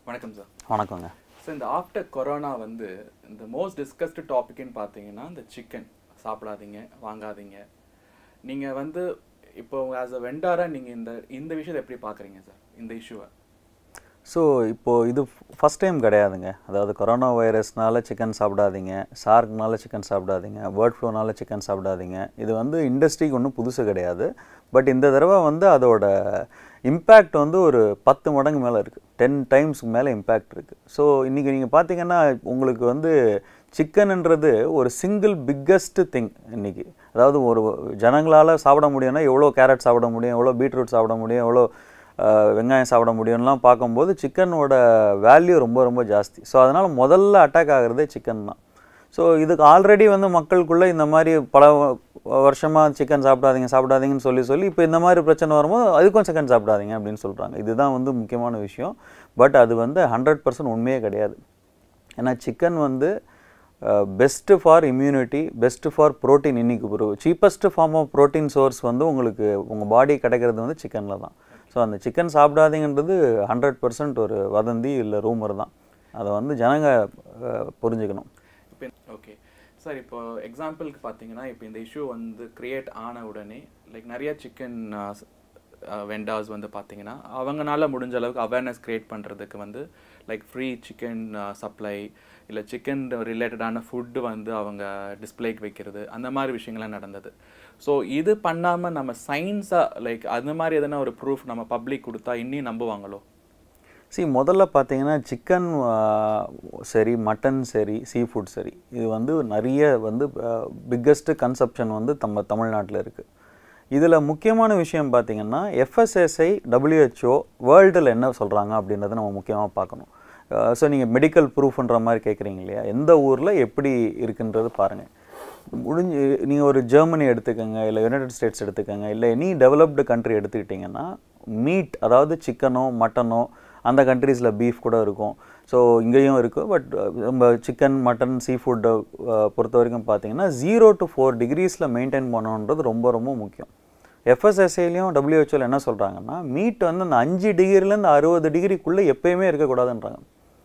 வணக்கம் சார் வணக்கங்க ஸோ இந்த ஆஃப்டர் கொரோனா வந்து இந்த மோஸ்ட் டிஸ்கஸ்டு டாபிக்னு பார்த்தீங்கன்னா இந்த சிக்கன் சாப்பிடாதீங்க வாங்காதீங்க நீங்கள் வந்து இப்போ ஆஸ் அ வெண்டாராக நீங்கள் இந்த இந்த விஷயத்தை எப்படி பார்க்குறீங்க சார் இந்த இஷ்யூவை ஸோ இப்போது இது ஃபஸ்ட் டைம் கிடையாதுங்க அதாவது கொரோனா வைரஸ்னால சிக்கன் சாப்பிடாதீங்க சார்க்னால சிக்கன் சாப்பிடாதீங்க பேர்ட் ஃப்ளூனால சிக்கன் சாப்பிடாதீங்க இது வந்து இண்டஸ்ட்ரிக்கு ஒன்றும் புதுசு கிடையாது பட் இந்த தடவை வந்து அதோட இம்பேக்ட் வந்து ஒரு பத்து மடங்கு மேலே இருக்குது டென் டைம்ஸ்க்கு மேலே இம்பேக்ட் இருக்குது ஸோ இன்றைக்கி நீங்கள் பார்த்தீங்கன்னா உங்களுக்கு வந்து சிக்கன்ன்றது ஒரு சிங்கிள் பிக்கஸ்ட் திங் இன்றைக்கி அதாவது ஒரு ஜனங்களால் சாப்பிட முடியும்னா எவ்வளோ கேரட் சாப்பிட முடியும் எவ்வளோ பீட்ரூட் சாப்பிட முடியும் எவ்வளோ ஆஹ், வெங்காயம் சாப்பிட முடியும்லாம் பார்க்கும்போது சிக்கனோட வேல்யூ ரொம்ப ரொம்ப ஜாஸ்தி ஸோ அதனால் முதல்ல அட்டாக் ஆகுறதே சிக்கன் தான் ஸோ இதுக்கு ஆல்ரெடி வந்து மக்களுக்குள்ளே இந்த மாதிரி பல வருஷமாக சிக்கன் சாப்பிடாதீங்க சாப்பிடாதீங்கன்னு சொல்லி சொல்லி இப்போ இந்த மாதிரி பிரச்சனை வரும்போது அதுக்கும் சிக்கன் சாப்பிடாதீங்க அப்படின்னு சொல்கிறாங்க இதுதான் வந்து முக்கியமான விஷயம் பட் அது வந்து ஹண்ட்ரட் பர்சன்ட் உண்மையே கிடையாது ஏன்னா சிக்கன் வந்து best for immunity best for protein இன்னைக்கு ஒரு cheapest form of protein source வந்து உங்களுக்கு உங்கள் பாடி கிடைக்கிறது வந்து சிக்கனில் தான் ஸோ அந்த சிக்கன் சாப்பிடாதீங்கன்றது ஹண்ட்ரட் பர்சன்ட் ஒரு வதந்தி இல்லை ரூமர் தான் அதை வந்து ஜனங்க அஹ், புரிஞ்சுக்கணும் இப்போ ஓகே சார் இப்போ எக்ஸாம்பிளுக்கு பார்த்தீங்கன்னா இப்போ இந்த இஷ்யூ வந்து கிரியேட் ஆன உடனே லைக் நிறைய சிக்கன் வெண்டார்ஸ் வந்து பார்த்தீங்கன்னா அவங்கனால முடிஞ்ச அளவுக்கு அவேர்னஸ் கிரியேட் பண்ணுறதுக்கு வந்து லைக் ஃப்ரீ சிக்கன் சப்ளை இல்லை சிக்கன் ரிலேட்டடான ஃபுட்டு வந்து அவங்க டிஸ்ப்ளேக்கு வைக்கிறது அந்த மாதிரி விஷயங்கள்லாம் நடந்தது ஸோ இது பண்ணாமல் நம்ம சயின்ஸாக லைக் அந்த மாதிரி எதனா ஒரு ப்ரூஃப் நம்ம பப்ளிக் கொடுத்தா இன்னும் நம்புவாங்களோ சி முதல்ல பார்த்தீங்கன்னா சிக்கன் சரி மட்டன் சரி சீ ஃபுட் சரி இது வந்து நிறைய வந்து பிக்கஸ்ட் கன்சப்ஷன் வந்து நம்ம தமிழ்நாட்டில் இருக்குது இதில் முக்கியமான விஷயம் பார்த்தீங்கன்னா எஃப்எஸ்எஸ்ஐ டபிள்யூஹெச்ஓ வேர்ல்டில் என்ன சொல்கிறாங்க அப்படின்றத நம்ம முக்கியமாக பார்க்கணும் ஸோ நீங்கள் மெடிக்கல் ப்ரூஃப்ன்ற மாதிரி கேட்குறீங்க இல்லையா எந்த ஊரில் எப்படி இருக்குன்றது பாருங்கள் முடிஞ்சு நீங்கள் ஒரு ஜெர்மனி எடுத்துக்கோங்க இல்லை யுனைடெட் ஸ்டேட்ஸ் எடுத்துக்கோங்க இல்லை எனி டெவலப்டு கண்ட்ரி எடுத்துக்கிட்டிங்கன்னா மீட் அதாவது சிக்கனோ மட்டனோ அந்த கண்ட்ரீஸில் பீஃப் கூட இருக்கும் ஸோ இங்கேயும் இருக்குது பட் நம்ம சிக்கன் மட்டன் சீ ஃபுட்டை பொறுத்த வரைக்கும் பார்த்தீங்கன்னா ஜீரோ டு ஃபோர் டிகிரீஸில் மெயின்டைன் பண்ணணுன்றது ரொம்ப ரொம்ப முக்கியம் எஃப்எஸ்எஸ்ஐலையும் டபிள்யூஹெச்ஓவில் என்ன சொல்கிறாங்கன்னா மீட் வந்து அந்த அஞ்சு டிகிரிலேருந்து அறுபது டிகிரிக்குள்ளே எப்பயுமே இருக்கக்கூடாதுன்றாங்க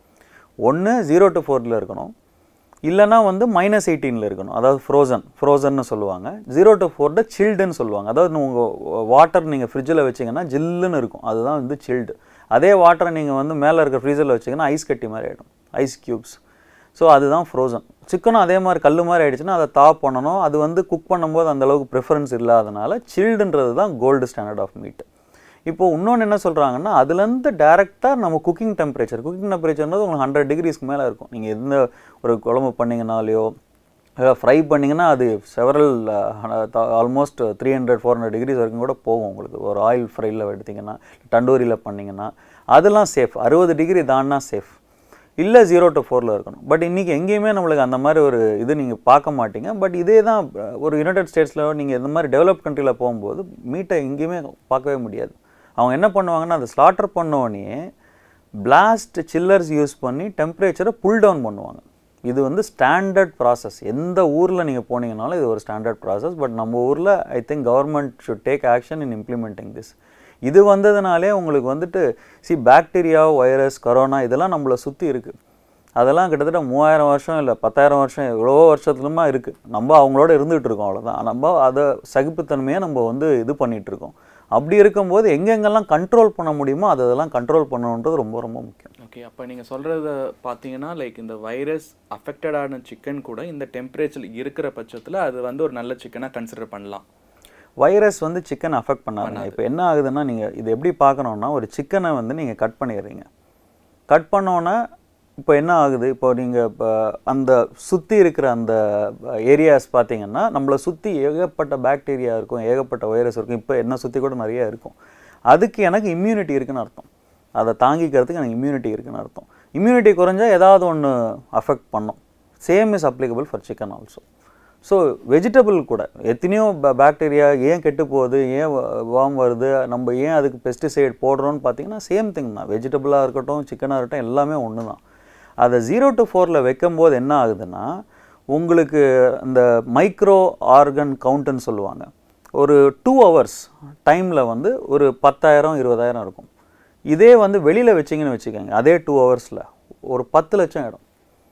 ஒன்று ஜீரோ டு ஃபோரில் இருக்கணும் இல்லைனா வந்து மைனஸ் எயிட்டீனில் இருக்கணும் அதாவது ஃப்ரோசன் ஃப்ரோசன்னு சொல்லுவாங்க ஜீரோ டு ஃபோர்ட சில்டுன்னு சொல்லுவாங்க அதாவது உங்கள் வாட்டர் நீங்கள் ஃப்ரிட்ஜில் வச்சிங்கன்னா ஜில்லுன்னு இருக்கும் அதுதான் வந்து சில்டு அதே வாட்டரை நீங்கள் வந்து மேலே இருக்க ஃப்ரீசரில் வச்சிங்கன்னா ஐஸ் கட்டி மாதிரி ஆகிடும் ஐஸ் க்யூப்ஸ் ஸோ அதுதான் ஃப்ரோசன் சிக்கனும் அதே மாதிரி கல் மாதிரி ஆயிடுச்சுன்னா அதை தாப் பண்ணணும் அது வந்து குக் பண்ணும்போது அந்த அளவுக்கு ப்ரிஃபரன்ஸ் இல்லாதனால சில்டுன்றது தான் கோல்டு ஸ்டாண்டர்ட் ஆஃப் மீட் இப்போ இன்னொன்று என்ன சொல்கிறாங்கன்னா அதுலேருந்து டேரெக்டாக நம்ம குக்கிங் டெம்பரேச்சர் குக்கிங் டெம்பரேச்சர்ன்றது உங்களுக்கு ஹண்ட்ரட் டிகிரிஸ்க்கு மேலே இருக்கும் நீங்கள் எந்த ஒரு குழம்பு பண்ணிங்கனாலையோ ஃப்ரை பண்ணிங்கன்னா அது several almost three hundred four hundred degrees வரைக்கும் கூட போகும் உங்களுக்கு ஒரு ஆயில் ஃப்ரையில் எடுத்திங்கன்னா தண்டூரியில் பண்ணிங்கன்னா அதெல்லாம் சேஃப் அறுபது டிகிரி தான்னா சேஃப் இல்லை ஜீரோ டு ஃபோரில் இருக்கணும் பட் இன்றைக்கி எங்கேயுமே நம்மளுக்கு அந்த மாதிரி ஒரு இது நீங்கள் பார்க்க மாட்டீங்க பட் இதே தான் ஒரு யுனைடெட் ஸ்டேட்ஸில் நீங்கள் இந்த மாதிரி டெவலப் கண்ட்ரியில் போகும்போது மீட்டை எங்கேயுமே பார்க்கவே முடியாது அவங்க என்ன பண்ணுவாங்கன்னா அதை ஸ்லாட்டர் பண்ணோடனே பிளாஸ்ட் சில்லர்ஸ் யூஸ் பண்ணி டெம்பரேச்சரை புல் டவுன் பண்ணுவாங்க இது வந்து ஸ்டாண்டர்ட் ப்ராசஸ் எந்த ஊரில் நீங்கள் போனீங்கனாலும் இது ஒரு ஸ்டாண்டர்ட் ப்ராசஸ் பட் நம்ம ஊரில் I think government should take action in implementing this இது வந்ததுனாலே உங்களுக்கு வந்துட்டு சி பாக்டீரியா வைரஸ் கொரோனா இதெல்லாம் நம்மளை சுற்றி இருக்குது அதெல்லாம் கிட்டத்தட்ட மூவாயிரம் வருஷம் இல்லை பத்தாயிரம் வருஷம் எவ்வளோ வருஷத்துலமா இருக்குது நம்ம அவங்களோட இருந்துகிட்டு இருக்கோம் அவ்வளோதான் நம்ம அதை சகிப்புத்தன்மையை நம்ம வந்து இது பண்ணிகிட்டு இருக்கோம் அப்படி இருக்கும்போது எங்கெங்கெல்லாம் கண்ட்ரோல் பண்ண முடியுமோ அதெல்லாம் கண்ட்ரோல் பண்ணணுன்றது ரொம்ப ரொம்ப முக்கியம் ஓகே அப்போ நீங்கள் சொல்கிறத பார்த்தீங்கன்னா லைக் இந்த வைரஸ் அஃபெக்டடான சிக்கன் கூட இந்த டெம்பரேச்சர் இருக்கிற பட்சத்தில் அது வந்து ஒரு நல்ல சிக்கனாக கன்சிடர் பண்ணலாம் வைரஸ் வந்து சிக்கன் அஃபெக்ட் பண்ணாதுங்க இப்போ என்ன ஆகுதுன்னா நீங்கள் இது எப்படி பார்க்கணுன்னா ஒரு சிக்கனை வந்து நீங்கள் கட் பண்ணிடுறீங்க கட் பண்ணோன்னே இப்போ என்ன ஆகுது இப்போ நீங்கள் இப்போ அந்த சுற்றி இருக்கிற அந்த ஏரியாஸ் பார்த்தீங்கன்னா நம்மளை சுற்றி ஏகப்பட்ட பாக்டீரியா இருக்கும் ஏகப்பட்ட வைரஸ் இருக்கும் இப்போ என்ன சுற்றி கூட நிறைய இருக்கும் அதுக்கு எனக்கு இம்யூனிட்டி இருக்குன்னு அர்த்தம் அதை தாங்கிக்கிறதுக்கு எனக்கு இம்யூனிட்டி இருக்குன்னு அர்த்தம் இம்யூனிட்டி குறைஞ்சா ஏதாவது ஒன்று அஃபெக்ட் பண்ணும் same is applicable for chicken also so vegetable கூட எத்தனையோ பாக்டீரியா ஏன் கெட்டு போகுது ஏன் வாம் வருது நம்ம ஏன் அதுக்கு பெஸ்டிசைட் போடுறோம்னு பார்த்தீங்கன்னா சேம் திங் தான் வெஜிடபிளாக இருக்கட்டும் சிக்கனாக இருக்கட்டும் எல்லாமே ஒன்று தான் அதை ஜீரோ டு ஃபோரில் வைக்கும்போது என்ன ஆகுதுன்னா உங்களுக்கு இந்த மைக்ரோ ஆர்கன் கவுண்ட்டுன்னு சொல்லுவாங்க ஒரு டூ ஹவர்ஸ் டைமில் வந்து ஒரு பத்தாயிரம் இருபதாயிரம் இருக்கும் இதே வந்து வெளியில் வச்சிங்கன்னு வச்சுக்கோங்க அதே டூ ஹவர்ஸில் ஒரு பத்து லட்சம் இடம்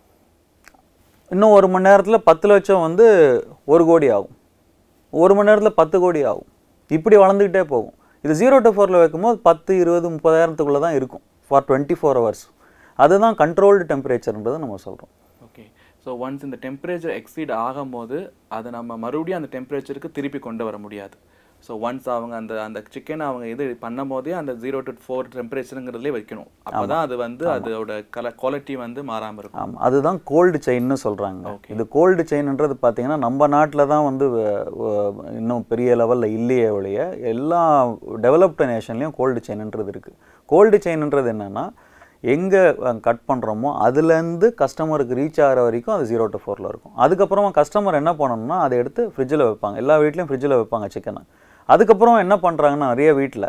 இன்னும் ஒரு மணி நேரத்தில் பத்து லட்சம் வந்து ஒரு கோடி ஆகும் ஒரு மணி நேரத்தில் பத்து கோடி ஆகும் இப்படி வளர்ந்துக்கிட்டே போகும் இது ஜீரோ டு ஃபோரில் வைக்கும்போது பத்து இருபது முப்பதாயிரத்துக்குள்ளே தான் இருக்கும் ஃபார் டுவெண்ட்டி ஃபோர் ஹவர்ஸ் அதுதான் கண்ட்ரோல்டு டெம்பரேச்சர்ன்றதை நம்ம சொல்கிறோம் ஓகே ஸோ ஒன்ஸ் இந்த டெம்பரேச்சர் எக்ஸீட் ஆகும்போது அதை நம்ம மறுபடியும் அந்த டெம்பரேச்சருக்கு திருப்பி கொண்டு வர முடியாது ஸோ ஒன்ஸ் அவங்க அந்த அந்த சிக்கனை அவங்க இது பண்ணும் போதே அந்த ஜீரோ டு ஃபோர் டெம்பரேச்சருங்கிறதுலே வைக்கணும் அப்போ தான் அது வந்து அதோட கல குவாலிட்டி வந்து மாறாமல் இருக்கும் ஆமாம் அதுதான் கோல்டு செயின்னு சொல்கிறாங்க இது கோல்டு செயின்ன்றது பார்த்தீங்கன்னா நம்ம நாட்டில் தான் வந்து வ- வ- இன்னும் பெரிய லெவலில் இல்லையே ஒழிய எல்லா டெவலப்டு நேஷன்லேயும் கோல்டு செயின்ன்றது இருக்குது கோல்டு செயின்ன்றது என்னென்னா எங்கே கட் பண்ணுறோமோ அதுலேருந்து கஸ்டமருக்கு ரீச் ஆகிற வரைக்கும் அது ஜீரோ டு ஃபோரில் இருக்கும் அதுக்கப்புறமா கஸ்டமர் என்ன பண்ணணும்னா அதை எடுத்து ஃப்ரிட்ஜில் வைப்பாங்க எல்லா வீட்லேயும் ஃப்ரிட்ஜில் வைப்பாங்க சிக்கனை அதுக்கப்புறம் என்ன பண்ணுறாங்கன்னா நிறைய வீட்டில்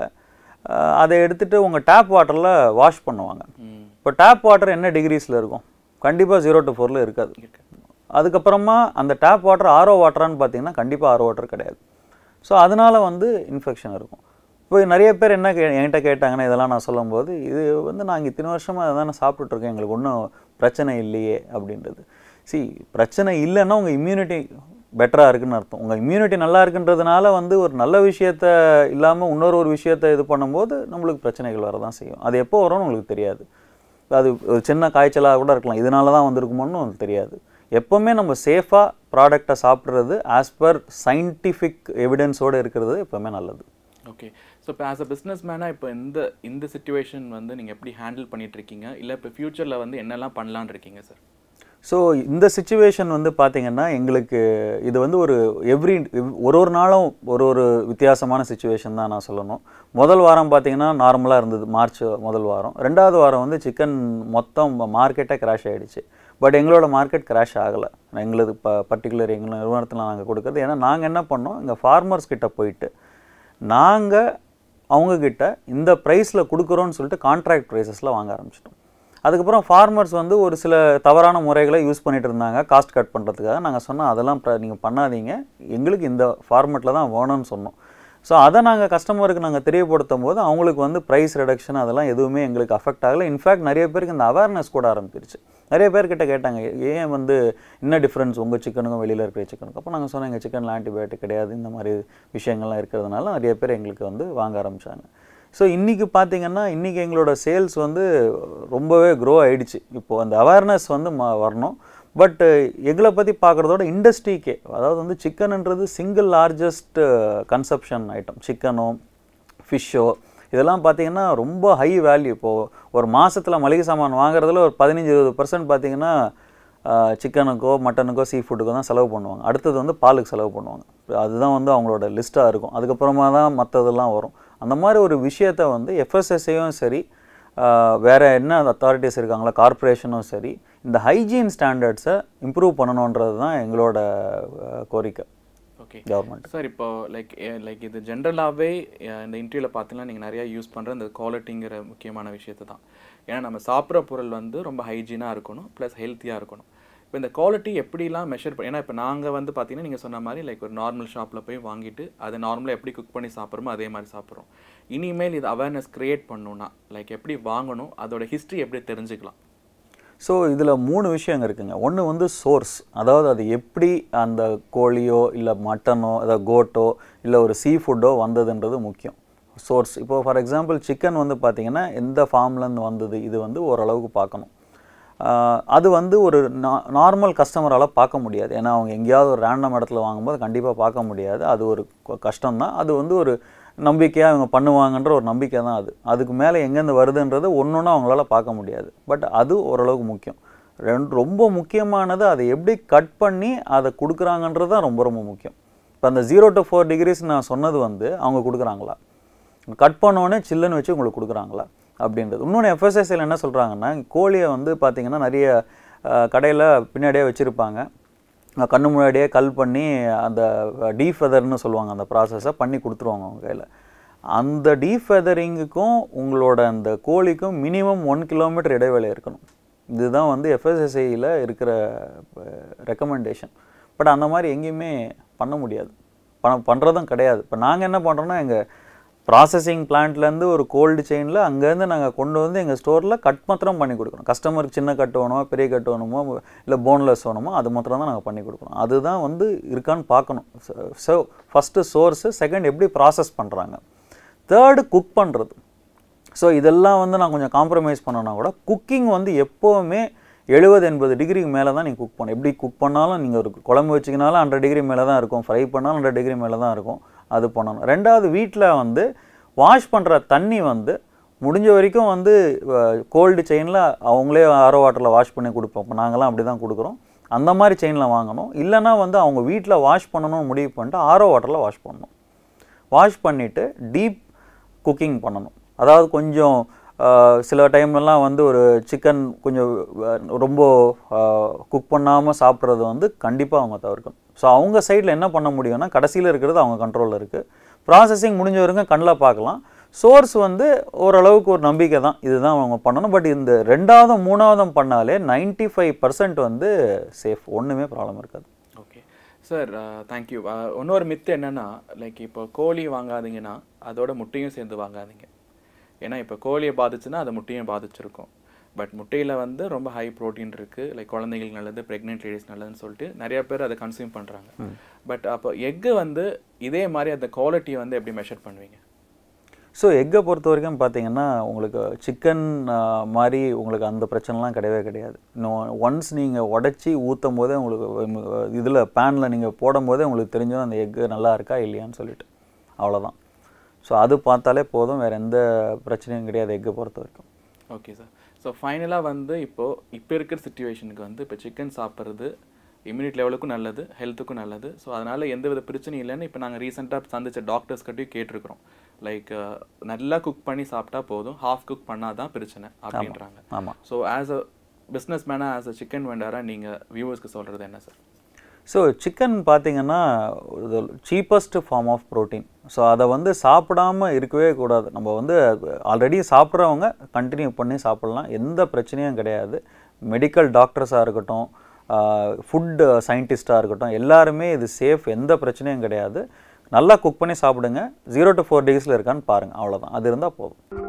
அதை எடுத்துகிட்டு உங்கள் டேப் வாட்டரில் வாஷ் பண்ணுவாங்க ம் இப்போ டேப் வாட்டர் என்ன டிகிரிஸில் இருக்கும் கண்டிப்பாக ஜீரோ டு ஃபோரில் இருக்காது அதுக்கப்புறமா அந்த டேப் வாட்டர் ஆரோ வாட்டரான்னு பார்த்தீங்கன்னா கண்டிப்பாக ஆரோ வாட்டர் கிடையாது ஸோ அதனால வந்து இன்ஃபெக்ஷன் இருக்கும் இப்போ நிறைய பேர் என்ன கே என்கிட்ட கேட்டாங்கன்னா இதெல்லாம் நான் சொல்லும்போது இது வந்து நாங்கள் இத்தனை வருஷமாக அதை தானே சாப்பிட்டுட்ருக்கோம் எங்களுக்கு ஒன்றும் பிரச்சனை இல்லையே அப்படின்றது சி பிரச்சனை இல்லைன்னா உங்கள் இம்யூனிட்டி பெட்டராக இருக்குன்னு அர்த்தம் உங்கள் இம்யூனிட்டி நல்லா இருக்குன்றதுனால வந்து ஒரு நல்ல விஷயத்த இல்லாமல் இன்னொரு ஒரு விஷயத்த இது பண்ணும்போது நம்மளுக்கு பிரச்சனைகள் வரதான் செய்யும் அது எப்போ வரும்னு உங்களுக்கு தெரியாது அது ஒரு சின்ன காய்ச்சலாக கூட இருக்கலாம் இதனால தான் வந்திருக்குமோன்னு உங்களுக்கு தெரியாது எப்போவுமே நம்ம சேஃபாக ப்ராடக்டை சாப்பிட்றது ஆஸ் பர் சயின்டிஃபிக் எவிடன்ஸோடு இருக்கிறது எப்போவுமே நல்லது ஓகே ஸோ இப்போ ஆஸ் அ பிஸ்னஸ் மேனாக இப்போ இந்த இந்த சுச்சுவேஷன் வந்து நீங்கள் எப்படி ஹேண்டில் பண்ணிட்டு இருக்கீங்க இல்லை இப்போ ஃப்யூச்சரில் வந்து என்னெல்லாம் பண்ணலான்னு இருக்கீங்க சார் ஸோ இந்த சுச்சுவேஷன் வந்து பார்த்தீங்கன்னா எங்களுக்கு இது வந்து ஒரு எவ்ரி ஒரு ஒரு நாளும் ஒரு ஒரு வித்தியாசமான சுச்சுவேஷன் தான் நான் சொல்லணும் முதல் வாரம் பார்த்தீங்கன்னா நார்மலாக இருந்தது மார்ச் முதல் வாரம் ரெண்டாவது வாரம் வந்து சிக்கன் மொத்தம் மார்க்கெட்டே கிராஷ் ஆகிடுச்சு பட் எங்களோட மார்க்கெட் கிராஷ் ஆகலை எங்களது ப பர்டிகுலர் எங்கள் நிறுவனத்தில் நாங்கள் கொடுக்குறது ஏன்னா நாங்கள் என்ன பண்ணோம் இங்கே ஃபார்மர்ஸ் கிட்ட போயிட்டு நாங்கள் அவங்கக்கிட்ட இந்த ப்ரைஸில் கொடுக்குறோன்னு சொல்லிட்டு கான்ட்ராக்ட் ப்ரைஸஸில் வாங்க ஆரம்பிச்சிட்டோம் அதுக்கப்புறம் ஃபார்மர்ஸ் வந்து ஒரு சில தவறான முறைகளை யூஸ் பண்ணிட்டு இருந்தாங்க காஸ்ட் கட் பண்ணுறதுக்காக நாங்கள் சொன்னோம் அதெல்லாம் நீங்கள் பண்ணாதீங்க எங்களுக்கு இந்த ஃபார்மெட்டில் தான் வேணும்னு சொன்னோம் ஸோ அதை நாங்கள் கஸ்டமருக்கு நாங்கள் தெரியப்படுத்தும் போது அவங்களுக்கு வந்து ப்ரைஸ் ரெடக்ஷன் அதெல்லாம் எதுவுமே எங்களுக்கு அஃபெக்ட் ஆகலை இன்ஃபேக்ட் நிறைய பேருக்கு இந்த அவேர்னஸ் கூட ஆரம்பிச்சிருச்சு நிறைய பேர்கிட்ட கேட்டாங்க ஏன் வந்து என்ன டிஃப்ரென்ஸ் உங்கள் சிக்கனுக்கும் வெளியில் இருக்கிற சிக்கனுக்கும் அப்போ நாங்கள் சொன்னோம் எங்கள் சிக்கனில் ஆன்டிபயோட்டிக் கிடையாது இந்த மாதிரி விஷயங்கள்லாம் இருக்கிறதுனால நிறைய பேர் எங்களுக்கு வந்து வாங்க ஆரம்பித்தாங்க ஸோ இன்றைக்கி பார்த்தீங்கன்னா இன்றைக்கி எங்களோட சேல்ஸ் வந்து ரொம்பவே க்ரோ ஆயிடுச்சு இப்போது அந்த அவேர்னஸ் வந்து ம வரணும் பட் எங்களை பற்றி பார்க்குறதோட இண்டஸ்ட்ரிக்கே அதாவது வந்து சிக்கன்ன்றது சிங்கிள் லார்ஜஸ்ட் கன்சப்ஷன் ஐட்டம் சிக்கனோ ஃபிஷ்ஷோ இதெல்லாம் பார்த்தீங்கன்னா ரொம்ப ஹை வேல்யூ இப்போது ஒரு மாதத்தில் மளிகை சாமான் வாங்குறதுல ஒரு பதினஞ்சு இருபது பர்சன்ட் பார்த்தீங்கன்னா சிக்கனுக்கோ மட்டனுக்கோ சீ ஃபுட்டுக்கோ தான் செலவு பண்ணுவாங்க அடுத்தது வந்து பாலுக்கு செலவு பண்ணுவாங்க அதுதான் வந்து அவங்களோட லிஸ்ட்டாக இருக்கும் அதுக்கப்புறமா தான் மற்றதெல்லாம் வரும் அந்த மாதிரி ஒரு விஷயத்த வந்து எஃப்எஸ்எஸ்ஐயும் சரி வேறு என்ன அத்தாரிட்டிஸ் இருக்காங்களா கார்ப்பரேஷனும் சரி இந்த ஹைஜீன் ஸ்டாண்டர்ட்ஸை இம்ப்ரூவ் பண்ணணுன்றது தான் எங்களோட கோரிக்கை ஓகே கவர்மெண்ட் சார் இப்போ லைக் லைக் இது ஜென்ரலாகவே இந்த இன்டர்வியூவில் பார்த்தீங்கன்னா நீங்கள் நிறையா யூஸ் பண்ணுற இந்த குவாலிட்டிங்கிற முக்கியமான விஷயத்தை தான் ஏன்னா நம்ம சாப்பிட்ற பொருள் வந்து ரொம்ப ஹைஜீனாக இருக்கணும் ப்ளஸ் ஹெல்த்தியாக இருக்கணும் இப்போ இந்த குவாலிட்டி எப்படிலாம் மெஷர் பண்ண ஏன்னா இப்போ நாங்கள் வந்து பார்த்தீங்கன்னா நீங்கள் சொன்ன மாதிரி லைக் ஒரு நார்மல் ஷாப்பில் போய் வாங்கிட்டு அதை நார்மலாக எப்படி குக் பண்ணி சாப்பிட்றோமோ அதே மாதிரி சாப்பிட்றோம் இனிமேல் இது அவேர்னஸ் க்ரியேட் பண்ணணும்னா லைக் எப்படி வாங்கணும் அதோட ஹிஸ்ட்ரி எப்படி தெரிஞ்சுக்கலாம் ஸோ இதில் மூணு விஷயங்க இருக்குங்க ஒன்று வந்து சோர்ஸ் அதாவது அது எப்படி அந்த கோழியோ இல்லை மட்டனோ அதாவது கோட்டோ இல்லை ஒரு சீ ஃபுட்டோ வந்ததுன்றது முக்கியம் சோர்ஸ் இப்போ ஃபார் எக்ஸாம்பிள் சிக்கன் வந்து பார்த்திங்கன்னா எந்த ஃபார்ம்லேருந்து வந்தது இது வந்து ஓரளவுக்கு பார்க்கணும் அது வந்து ஒரு நா நார்மல் கஸ்டமரால் பார்க்க முடியாது ஏன்னா அவங்க எங்கேயாவது ஒரு ரேண்டம் இடத்துல வாங்கும்போது கண்டிப்பாக பார்க்க முடியாது அது ஒரு கஷ்டம்தான் அது வந்து ஒரு நம்பிக்கையாக இவங்க பண்ணுவாங்கன்ற ஒரு நம்பிக்கை தான் அது அதுக்கு மேலே எங்கேருந்து வருதுன்றது ஒன்று ஒன்று அவங்களால பார்க்க முடியாது பட் அது ஓரளவுக்கு முக்கியம் ரெண்டு ரொம்ப முக்கியமானது அதை எப்படி கட் பண்ணி அதை கொடுக்குறாங்கன்றது தான் ரொம்ப ரொம்ப முக்கியம் இப்போ அந்த ஜீரோ டு ஃபோர் டிகிரிஸ் நான் சொன்னது வந்து அவங்க கொடுக்குறாங்களா கட் பண்ணோடனே சில்லுன்னு வச்சு உங்களுக்கு கொடுக்குறாங்களா அப்படின்றது இன்னொன்று எஃப்எஸ்எஸ்சியில் என்ன சொல்கிறாங்கன்னா கோழியை வந்து பார்த்திங்கன்னா நிறைய கடையில் பின்னாடியே வச்சுருப்பாங்க கண்ணு முன்னாடியே கல் பண்ணி அந்த டீஃபெதர்னு சொல்லுவாங்க அந்த ப்ராசஸை பண்ணி கொடுத்துருவாங்க அவங்க கையில் அந்த டீஃபெதரிங்குக்கும் உங்களோட அந்த கோழிக்கும் மினிமம் ஒன் கிலோமீட்டர் இடைவேளை இருக்கணும் இதுதான் வந்து எஃப்எஸ்எஸ்ஐயில் இருக்கிற ரெக்கமெண்டேஷன் பட் அந்த மாதிரி எங்கேயுமே பண்ண முடியாது பண்ண பண்ணுறதும் கிடையாது இப்போ நாங்கள் என்ன பண்ணுறோன்னா எங்கள் ப்ராசஸிங் பிளான்ட்லேருந்து ஒரு கோல்டு செயினில் அங்கேருந்து நாங்கள் கொண்டு வந்து எங்கள் ஸ்டோரில் கட் மாத்திரம் பண்ணி கொடுக்குறோம் கஸ்டமருக்கு சின்ன கட்டு வேணுமோ பெரிய கட்டு வேணுமோ இல்லை போன்லெஸ் வேணுமோ அது மாத்திரம் தான் நாங்கள் பண்ணி கொடுக்குறோம் அதுதான் வந்து இருக்கான்னு பார்க்கணும் ஸோ ஃபஸ்ட்டு சோர்ஸு செகண்ட் எப்படி ப்ராசஸ் பண்ணுறாங்க தேர்டு குக் பண்ணுறது ஸோ இதெல்லாம் வந்து நான் கொஞ்சம் காம்ப்ரமைஸ் பண்ணனா கூட குக்கிங் வந்து எப்போவுமே எழுபது எண்பது டிகிரிக்கு மேலே தான் நீங்கள் குக் பண்ணணும் எப்படி குக் பண்ணாலும் நீங்கள் ஒரு குழம்பு வச்சிங்கனாலும் ஹண்ட்ரட் டிகிரி மேலே தான் இருக்கும் ஃப்ரை பண்ணாலும் ஹண்ட்ரட் டிகிரி மேலே தான் இருக்கும் அது பண்ணணும் ரெண்டாவது வீட்டில் வந்து வாஷ் பண்ணுற தண்ணி வந்து முடிஞ்ச வரைக்கும் வந்து கோல்டு செயினில் அவங்களே ஆரோ வாட்டரில் வாஷ் பண்ணி கொடுப்போம் இப்போ நாங்களாம் அப்படி தான் கொடுக்குறோம் அந்த மாதிரி செயினில் வாங்கணும் இல்லைன்னா வந்து அவங்க வீட்டில் வாஷ் பண்ணணும்னு முடிவு பண்ணிட்டு ஆரோ வாட்டரில் வாஷ் பண்ணணும் வாஷ் பண்ணிவிட்டு டீப் குக்கிங் பண்ணணும் அதாவது கொஞ்சம் ஆஹ், சில டைம்லலாம் வந்து ஒரு சிக்கன் கொஞ்சம் அஹ், ரொம்ப குக் பண்ணாமல் சாப்பிட்றது வந்து கண்டிப்பாக அவங்க தவிர்க்கணும் ஸோ அவங்க சைடில் என்ன பண்ண முடியும்னா கடைசியில் இருக்கிறது அவங்க கண்ட்ரோலில் இருக்குது ப்ராசஸிங் முடிஞ்ச வரைக்கும் கண்ணில் பார்க்கலாம் சோர்ஸ் வந்து ஓரளவுக்கு ஒரு நம்பிக்கை தான் இதுதான் அவங்க பண்ணணும் பட் இந்த ரெண்டாவதும் மூணாவதும் பண்ணாலே 95% ஃபைவ் பர்சன்ட் வந்து சேஃப் ஒன்றுமே ப்ராப்ளம் இருக்காது ஓகே சார் தேங்க்யூ இன்னொரு மித்து என்னன்னா லைக் இப்போ கோழி வாங்காதீங்கன்னா அதோட முட்டையும் சேர்ந்து வாங்காதீங்க ஏன்னா இப்போ கோழியை பாதிச்சுன்னா அது முட்டையும் பாதிச்சிருக்கும் பட் முட்டையில் வந்து ரொம்ப ஹை ப்ரோட்டீன் இருக்குது லைக் குழந்தைங்களுக்கு நல்லது ப்ரெக்னென்ட் லேடிஸ் நல்லதுன்னு சொல்லிட்டு நிறைய பேர் அதை கன்சியூம் பண்ணுறாங்க பட் அப்போ எக்கு வந்து இதே மாதிரி அந்த குவாலிட்டியை வந்து எப்படி மெஷர் பண்ணுவீங்க ஸோ எக்கை பொறுத்த வரைக்கும் பார்த்தீங்கன்னா உங்களுக்கு சிக்கன் மாதிரி உங்களுக்கு அந்த பிரச்சனைலாம் கிடையவே கிடையாது இன்னும் ஒன்ஸ் நீங்கள் உடச்சி ஊற்றும் போதே உங்களுக்கு இதில் பேனில் நீங்கள் போடும் போதே உங்களுக்கு தெரிஞ்சும் அந்த எக்கு நல்லா இருக்கா இல்லையான்னு சொல்லிட்டு அவ்வளோதான் ஸோ அது பார்த்தாலே போதும் வேறு எந்த பிரச்சனையும் கிடையாது எக்கை பொறுத்த வரைக்கும் ஓகே சார் ஸோ ஃபைனலாக வந்து இப்போது இப்போ இருக்கிற சுச்சுவேஷனுக்கு வந்து இப்போ சிக்கன் சாப்பிட்றது இம்யூனிட் லெவலுக்கும் நல்லது ஹெல்த்துக்கும் நல்லது ஸோ அதனால் எந்த வித பிரச்சனையும் இல்லைன்னு இப்போ நாங்கள் ரீசெண்டாக சந்திச்ச டாக்டர்ஸ் கிட்டயும் கேட்டிருக்கிறோம் லைக் நல்லா குக் பண்ணி சாப்பிட்டா போதும் ஹாஃப் குக் பண்ணால் தான் பிரச்சனை அப்படின்றாங்க ஆமாம் ஸோ ஆஸ் அ பிஸ்னஸ் மேனாக ஆஸ் அ சிக்கன் வெண்டாராக நீங்கள் வியூவர்ஸ்க்கு சொல்கிறது என்ன சார் ஸோ சிக்கன் பார்த்தீங்கன்னா cheapest form of protein so அதை வந்து சாப்பிடாம இருக்கவே கூடாது நம்ம வந்து ஆல்ரெடி சாப்பிட்றவங்க கண்டினியூ பண்ணி சாப்பிட்லாம் எந்த பிரச்சனையும் கிடையாது மெடிக்கல் டாக்டர்ஸாக இருக்கட்டும் ஃபுட் சயின்டிஸ்ட்டாக இருக்கட்டும் எல்லாருமே இது சேஃப் எந்த பிரச்சனையும் கிடையாது நல்லா குக் பண்ணி சாப்பிடுங்க ஜீரோ டு ஃபோர் டேஸில் இருக்கான்னு பாருங்கள் அவ்வளோதான் அது இருந்தால் போதும்